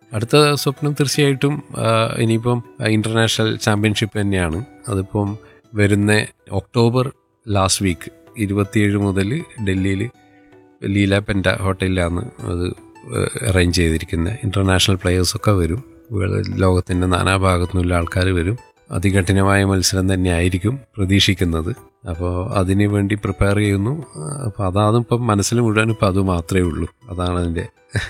അടുത്ത സ്വപ്നം തീർച്ചയായിട്ടും ആ, ഇനിയിപ്പം ഇൻ്റർനാഷണൽ ചാമ്പ്യൻഷിപ്പ് തന്നെയാണ് അതിപ്പം വരുന്ന ഒക്ടോബർ ലാസ്റ്റ് വീക്ക് ഇരുപത്തിയേഴ് മുതൽ ഡൽഹിയിൽ ലീല പെൻറ്റ ഹോട്ടലിലാണ് അത് അറേഞ്ച് ചെയ്തിരിക്കുന്നത് ഇൻ്റർനാഷണൽ പ്ലെയേഴ്സൊക്കെ വരും വേൾഡ് ലോകത്തിൻ്റെ നാനാഭാഗത്തു നിന്നുള്ള ആൾക്കാർ വരും അതികഠിനമായ മത്സരം തന്നെ ആയിരിക്കും പ്രതീക്ഷിക്കുന്നത് അപ്പോൾ അതിനു വേണ്ടി പ്രിപ്പയർ ചെയ്യുന്നു അപ്പോൾ അതാണ് ഇപ്പം മനസ്സിൽ മുഴുവൻ ഇപ്പം അത് മാത്രമേ ഉള്ളൂ അതാണ് അതിൻ്റെ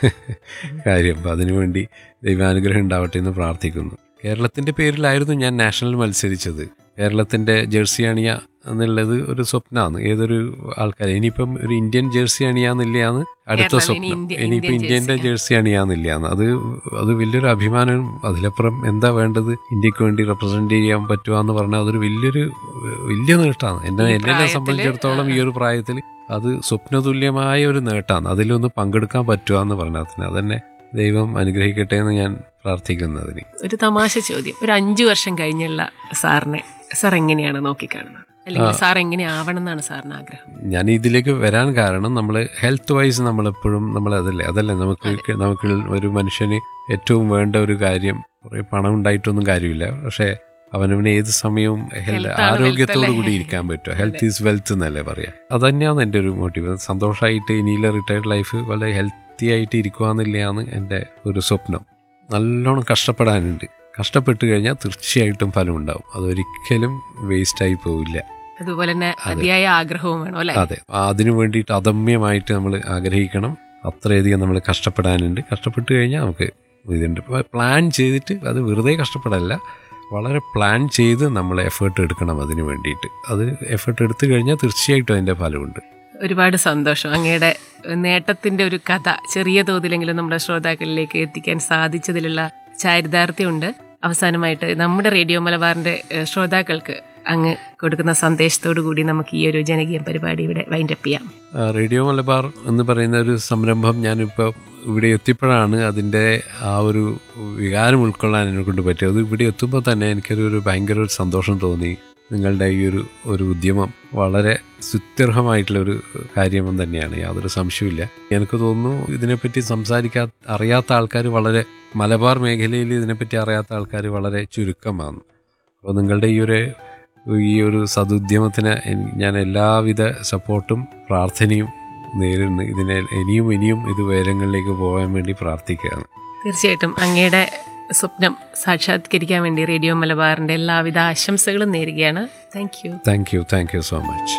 കാര്യം അപ്പം അതിനുവേണ്ടി ദൈവാനുഗ്രഹം ഉണ്ടാവട്ടെ എന്ന് പ്രാർത്ഥിക്കുന്നു കേരളത്തിൻ്റെ പേരിലായിരുന്നു ഞാൻ നാഷണൽ മത്സരിച്ചത് കേരളത്തിൻ്റെ ജേഴ്സി അണിയ എന്നുള്ളത് ഒരു സ്വപ്നമാണ് ഏതൊരു ആൾക്കാർ ഇനിയിപ്പം ഒരു ഇന്ത്യൻ ജേഴ്സി അണിയാന്നില്ലയാണ് അടുത്ത കേരളം ഇനി സ്വപ്നം ഇന്ത്യ- ഇനിയിപ്പോൾ ഇന്ത്യൻ ഇന്ത്യൻ്റെ ജേഴ്സി. ജേഴ്സി അണിയാന്നില്ലയാണ് അത് അത് വലിയൊരു അഭിമാനം അതിലപ്പുറം എന്താ വേണ്ടത് ഇന്ത്യക്ക് വേണ്ടി റെപ്രസെന്റ് ചെയ്യാൻ പറ്റുക പറഞ്ഞാൽ അതൊരു വലിയൊരു വലിയ നേട്ടമാണ് എന്നെ ഈ എന്നെ പ്രായത്തില്, സംബന്ധിച്ചിടത്തോളം ഈ ഒരു പ്രായത്തിൽ അത് സ്വപ്നതുല്യമായ ഒരു നേട്ടമാണ് അതിലൊന്ന് പങ്കെടുക്കാൻ പറ്റുക എന്ന് പറഞ്ഞാൽ തന്നെ അതന്നെ ദൈവം അനുഗ്രഹിക്കട്ടെ എന്ന് ഞാൻ പ്രാർത്ഥിക്കുന്നതിന് ഒരു തമാശ ചോദ്യം ഒരു അഞ്ചു വർഷം കഴിഞ്ഞുള്ള സാറിനെ സാർ എങ്ങനെയാണ് നോക്കിക്കാണുന്നത് അല്ലെങ്കിൽ സാർ എങ്ങനെ ആവണം എന്നാണ് സാറിന് ആഗ്രഹം ഞാൻ ഇതിലേക്ക് വരാൻ കാരണം നമ്മൾ ഹെൽത്ത് വൈസ് നമ്മളെപ്പോഴും നമ്മൾ അതല്ലേ അതല്ലേ നമുക്ക് നമുക്ക് ഒരു മനുഷ്യന് ഏറ്റവും വേണ്ട ഒരു കാര്യം കുറേ പണം ഉണ്ടായിട്ടൊന്നും കാര്യമില്ല പക്ഷേ അവനവന് ഏത് സമയവും ഹെൽ- Health ആണ് ആരോഗ്യത്തോടു wealth കൂടി അല്ലേ? ഇരിക്കാൻ പറ്റും ഹെൽത്ത് ഈസ് വെൽത്ത് എന്നല്ലേ പറയാം അത് തന്നെയാണ് എൻ്റെ ഒരു മോട്ടീവ് സന്തോഷമായിട്ട് ഇനിയിലെ റിട്ടയർഡ് ലൈഫ് വളരെ ഹെൽത്തി ആയിട്ട് ഇരിക്കുകയെന്നില്ലയാണ് എൻ്റെ ഒരു സ്വപ്നം നല്ലോണം കഷ്ടപ്പെടാനുണ്ട് കഷ്ടപ്പെട്ട് കഴിഞ്ഞാൽ തീർച്ചയായിട്ടും ഫലം ഉണ്ടാവും അതൊരിക്കലും വേസ്റ്റായി പോവില്ല അതുപോലെ തന്നെ അതിയായ ആഗ്രഹവും വേണം അല്ലെ അതെ അതിനു വേണ്ടിയിട്ട് അദമ്യമായിട്ട് നമ്മൾ ആഗ്രഹിക്കണം അത്രയധികം നമ്മൾ കഷ്ടപ്പെടാനുണ്ട് കഷ്ടപ്പെട്ട് കഴിഞ്ഞാൽ നമുക്ക് ഇതുണ്ട് പ്ലാൻ ചെയ്തിട്ട് അത് വെറുതെ കഷ്ടപ്പെടല്ല വളരെ പ്ലാൻ ചെയ്ത് നമ്മൾ എഫേർട്ട് എടുക്കണം അതിന് വേണ്ടിയിട്ട് അത് എഫേർട്ട് എടുത്തു കഴിഞ്ഞാൽ തീർച്ചയായിട്ടും അതിൻ്റെ ഫലമുണ്ട് ഒരുപാട് സന്തോഷം അങ്ങയുടെ നേട്ടത്തിന്റെ ഒരു കഥ ചെറിയ തോതിലെങ്കിലും നമ്മുടെ ശ്രോതാക്കളിലേക്ക് എത്തിക്കാൻ സാധിച്ചതിലുള്ള ചാരിതാർത്ഥ്യമുണ്ട് അവസാനമായിട്ട് നമ്മുടെ റേഡിയോ മലബാറിന്റെ ഏഹ്, ശ്രോതാക്കൾക്ക് അങ്ങ് കൊടുക്കുന്ന സന്ദേശത്തോടു കൂടി നമുക്ക് ഈ ഒരു ജനകീയ പരിപാടി ഇവിടെ വൈൻഡപ്പ് ചെയ്യാം ആ, റേഡിയോ മലബാർ എന്ന് പറയുന്ന ഒരു സംരംഭം ഞാനിപ്പോൾ ഇവിടെ എത്തിയപ്പോഴാണ് അതിൻ്റെ ആ ഒരു വികാരം ഉൾക്കൊള്ളാൻ എന്നെ കൊണ്ട് പറ്റിയത് അത് ഇവിടെ എത്തുമ്പോൾ തന്നെ എനിക്കൊരു ഒരു ഭയങ്കര ഒരു സന്തോഷം തോന്നി നിങ്ങളുടെ ഈ ഒരു ഒരു ഉദ്യമം വളരെ സുത്യർഹമായിട്ടുള്ളൊരു കാര്യം തന്നെയാണ് യാതൊരു സംശയമില്ല എനിക്ക് തോന്നുന്നു ഇതിനെപ്പറ്റി സംസാരിക്കാ അറിയാത്ത ആൾക്കാർ വളരെ മലബാർ മേഖലയിൽ ഇതിനെപ്പറ്റി അറിയാത്ത ആൾക്കാർ വളരെ ചുരുക്കമാണ് അപ്പോൾ നിങ്ങളുടെ ഈ ഒരു ഈ ഒരു സതുദ്യമത്തിന് എൻ- ഞാൻ എല്ലാവിധ സപ്പോർട്ടും പ്രാർത്ഥനയും നേരിടുന്നു ഇതിനെ ഇനിയും ഇനിയും ഇത് ഉയരങ്ങളിലേക്ക് പോകാൻ വേണ്ടി പ്രാർത്ഥിക്കുകയാണ് തീർച്ചയായിട്ടും അങ്ങയുടെ സ്വപ്നം സാക്ഷാത്കരിക്കാൻ വേണ്ടി റേഡിയോ മലബാറിന്റെ എല്ലാവിധ ആശംസകളും നേരുകയാണ് thank you thank you thank you so much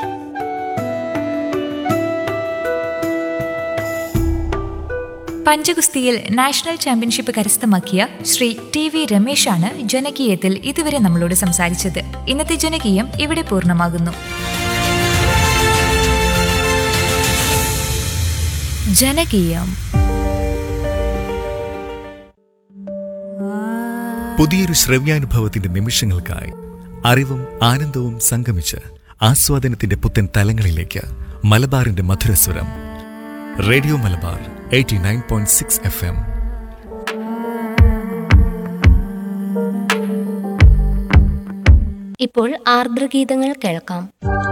പഞ്ചഗുസ്തിയിൽ നാഷണൽ ചാമ്പ്യൻഷിപ്പ് കരസ്ഥമാക്കിയ ശ്രീ ടി വി രമേശാണ് ജനകീയത്തിൽ ഇതുവരെ നമ്മളോട് സംസാരിച്ചത് ഇന്നത്തെ ജനകീയം ഇവിടെ പൂർണ്ണമാകുന്നു ജനകീയം പുതിയൊരു ശ്രവ്യാനുഭവത്തിന്റെ നിമിഷങ്ങൾക്കായി അറിവും ആനന്ദവും സംഗമിച്ച് ആസ്വാദനത്തിന്റെ പുത്തൻ തലങ്ങളിലേക്ക് മലബാറിന്റെ മധുരസ്വരം radio Malabar eighty nine point six F M ഇപ്പോൾ ആർദ്രഗീതങ്ങൾ കേൾക്കാം